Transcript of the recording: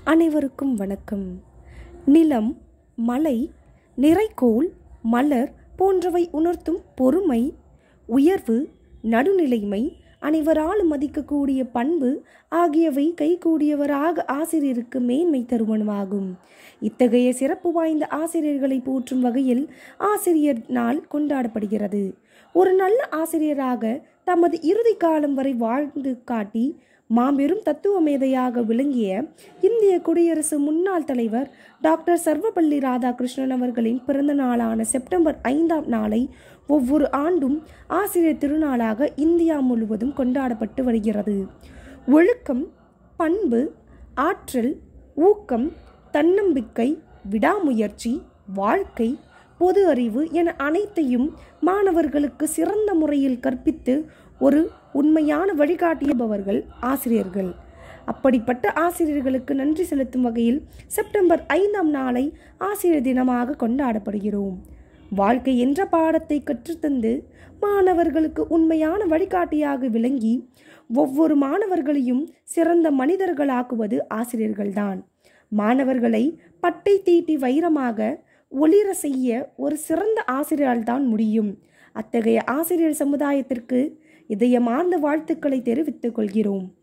அனைவருக்கும் வணக்கம் நிலம் மலை நிறைக்கோள் மலர் போன்றவை உணர்த்தும் பொறுமை உயர்வு நடுநிலைமை அனைவராலும் மதிக்கக்கூடிய பண்பு ஆகியவை கைகூடியவராக ஆசிரியருக்கு மேன்மை தருவனவாகும் இத்தகைய சிறப்பு வாய்ந்த ஆசிரியர்களை போற்றும் வகையில் ஆசிரியர் நாள் கொண்டாடப்படுகிறது ஒரு நல்ல ஆசிரியராக தமது இறுதி காலம் வரை வாழ்ந்து காட்டி மாபெரும் தத்துவ மேதையாக விளங்கிய இந்திய குடியரசு முன்னாள் தலைவர் டாக்டர் சர்வபள்ளி ராதாகிருஷ்ணன் அவர்களின் பிறந்த நாளான செப்டம்பர் ஐந்தாம் நாளை ஒவ்வொரு ஆண்டும் ஆசிரியர் திருநாளாக இந்தியா முழுவதும் கொண்டாடப்பட்டு வருகிறது ஒழுக்கம் பண்பு ஆற்றல் ஊக்கம் தன்னம்பிக்கை விடாமுயற்சி வாழ்க்கை பொது அறிவு என அனைத்தையும் மாணவர்களுக்கு சிறந்த முறையில் கற்பித்து ஒரு உண்மையான வழிகாட்டியபவர்கள் ஆசிரியர்கள் அப்படிப்பட்ட ஆசிரியர்களுக்கு நன்றி செலுத்தும் வகையில் செப்டம்பர் ஐந்தாம் நாளை ஆசிரியர் தினமாக கொண்டாடப்படுகிறோம் வாழ்க்கை என்ற பாடத்தை கற்றுத்தந்து மாணவர்களுக்கு உண்மையான வழிகாட்டியாக விளங்கி ஒவ்வொரு மாணவர்களையும் சிறந்த மனிதர்களாக்குவது ஆசிரியர்கள்தான் மாணவர்களை பட்டை தீட்டி வைரமாக ஒளிர செய்ய ஒரு சிறந்த ஆசிரியரால் தான் முடியும் அத்தகைய ஆசிரியர் சமுதாயத்திற்கு இதயமார்ந்த வாழ்த்துக்களை தெரிவித்துக் கொள்கிறோம்